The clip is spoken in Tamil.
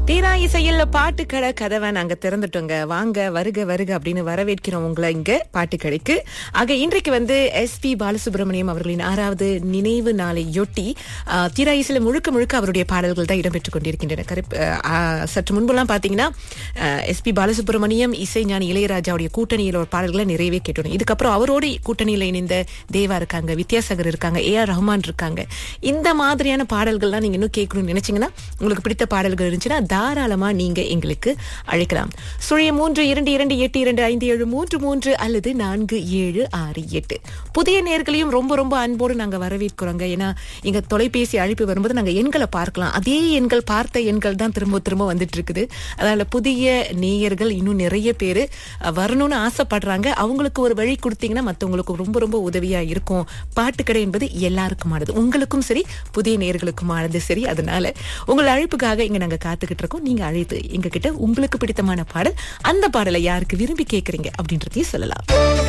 தீரா இசையில் பாட்டுக்கடை கதவை நாங்க திறந்துட்டோங்க வாங்க வருக வருக அப்படின்னு வரவேற்கிறோம் உங்களை இங்க பாட்டுக்கடைக்கு ஆக இன்றைக்கு வந்து எஸ் பி பாலசுப்ரமணியம் அவர்களின் ஆறாவது நினைவு நாளையொட்டி ஆ, தீரா இசையில முழுக்க முழுக்க அவருடைய பாடல்கள் தான் இடம்பெற்றுக் கொண்டிருக்கின்றன கருப்- ஆ, சற்று முன்பெல்லாம் பாத்தீங்கன்னா எஸ் பி பாலசுப்ரமணியம் இசைஞானி இளையராஜாவுடைய கூட்டணியில் ஒரு பாடல்களை நிறையவே கேட்டோம் இதுக்கப்புறம் அவரோட கூட்டணியில இணைந்த தேவா இருக்காங்க வித்யாசாகர் இருக்காங்க ஏ ஆர் ரஹ்மான் இருக்காங்க இந்த மாதிரியான பாடல்கள்லாம் நீங்க இன்னும் கேட்கணும்னு நினைச்சீங்கன்னா உங்களுக்கு பிடித்த பாடல்கள் இருந்துச்சுன்னா தாராளமா நீங்க எங்களுக்கு அழைக்கலாம் சுழிய மூன்று இரண்டு இரண்டு எட்டு இரண்டு ஐந்து ஏழு மூன்று மூன்று அல்லது நான்கு ஏழு ஆறு எட்டு புதிய நேர்களையும் ரொம்ப ரொம்ப அன்போடு நாங்க வரவேற்கிறோங்க ஏன்னா இங்க தொலைபேசி அழைப்பு வரும்போது நாங்க எண்களை பார்க்கலாம் அதே எண்கள் பார்த்த எண்கள் தான் திரும்ப திரும்ப வந்துட்டு இருக்குது அதனால புதிய நேயர்கள் இன்னும் நிறைய பேரு அஹ், வரணும்னு ஆசைப்படுறாங்க அவங்களுக்கு ஒரு வழி கொடுத்தீங்கன்னா மத்தவங்களுக்கு ரொம்ப ரொம்ப உதவியா இருக்கும் பாட்டுக்கடை என்பது எல்லாருக்குமானது உங்களுக்கும் சரி புதிய நேயர்களுக்குமானது சரி அதனால உங்கள் அழைப்புக்காக இங்க நாங்க காத்துக்கிட்டு இருக்கோம் நீங்க அழைத்து எங்க கிட்ட உங்களுக்கு பிடித்தமான பாடல் அந்த பாடலை யாருக்கு விரும்பி கேக்குறீங்க அப்படின்றதையும் சொல்லலாம்